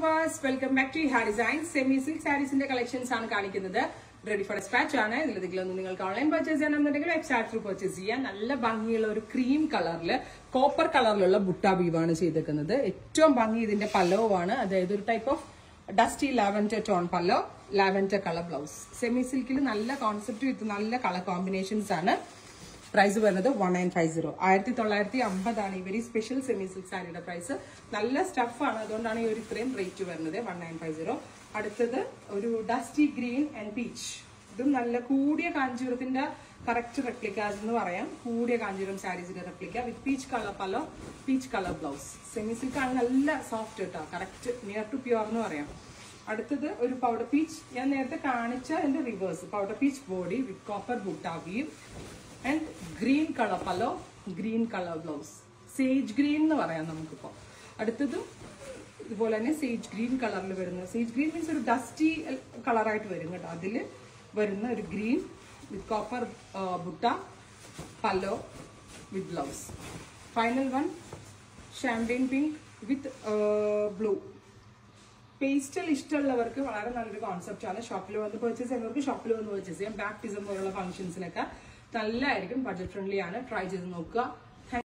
viewers welcome back to ഹാ design semi silk സാരീസിന്റെ collections ആണ് കാണിക്കുന്നത് റെഡി ഫോർ സ്പാച്ച് ആണ് ഇതിലധികം നിങ്ങൾക്ക് ഓൺലൈൻ പർച്ചേസ് ചെയ്യണമെന്നുണ്ടെങ്കിൽ വെബ്സൈറ്റ് ത്രൂ പർച്ചേസ് ചെയ്യാം നല്ല ഭംഗിയുള്ള ഒരു ക്രീം കളറിൽ കോപ്പർ കളറിലുള്ള ബുട്ട ബീവാണ് ചെയ്തേക്കുന്നത് ഏറ്റവും ഭംഗി ഇതിന്റെ പല്ലവുമാണ് അതായത് ഒരു type of dusty lavender tone പല്ലോ ലാവൻഡർ കളർ ബ്ലൗസ് സെമി സിൽക്കിൽ നല്ല കോൺസെപ്റ്റ് വിത്ത് നല്ല കളർ കോമ്പിനേഷൻസ് ആണ് പ്രൈസ് വരുന്നത് വൺ നയൻ ഫൈവ് സീറോ ആയിരത്തി തൊള്ളായിരത്തി അമ്പതാണ് ഈ വെരി സ്പെഷ്യൽ സെമി സിൽക്ക് സാരിയുടെ പ്രൈസ് നല്ല സ്റ്റഫാണ് അതുകൊണ്ടാണ് ഈ ഒരു ഇത്രയും റേറ്റ് വരുന്നത് വൺ നയൻ ഫൈവ് സീറോ അടുത്തത് ഒരു ഡസ്റ്റി ഗ്രീൻ ആൻഡ് പീച്ച് ഇതും നല്ല കൂടിയ കാഞ്ചീപുരത്തിന്റെ കറക്റ്റ് റെപ്ലിക്കാസ് എന്ന് പറയാം കൂടിയ കാഞ്ചീപുരം സാരീസിന്റെ റെപ്ലിക്ക വിത്ത് പീച്ച് കളർ പലോ peach colour blouse semi silk ആണ് നല്ല സോഫ്റ്റ് കേട്ടോ കറക്റ്റ് നിയർ ടു പ്യുവർ എന്ന് പറയാം അടുത്തത് ഒരു പൗഡർ പീച്ച് ഞാൻ നേരത്തെ കാണിച്ച എന്റെ reverse powder peach body with copper ബുട്ടാവിയും ആൻഡ് ഗ്രീൻ കളർ പലോ green colour blouse sage green എന്ന് പറയാം നമുക്കിപ്പോ അടുത്തതും ഇതുപോലെ തന്നെ സേജ് ഗ്രീൻ കളറിൽ വരുന്ന സേജ് ഗ്രീൻ മീൻസ് ഒരു ഡസ്റ്റി കളറായിട്ട് വരും കേട്ടോ അതിൽ വരുന്ന ഒരു ഗ്രീൻ വിത്ത് കോപ്പർ ബുട്ട പല്ലോ with blouse final one champagne pink with blue pastel ഇഷ്ടമുള്ളവർക്ക് വളരെ നല്ലൊരു കോൺസെപ്റ്റ് ആണ് ഷോപ്പിൽ വന്ന് പർച്ചേസ് ചെയ്യുന്നവർക്ക് ഷോപ്പിൽ വന്ന് പർച്ചേസ് ചെയ്യാം ബാപ്റ്റിസം പോലുള്ള ഫംഗ്ഷൻസിനൊക്കെ നല്ലതായിരിക്കും ബഡ്ജറ്റ് ഫ്രണ്ട്ലി ആണ് ട്രൈ ചെയ്ത് നോക്കുക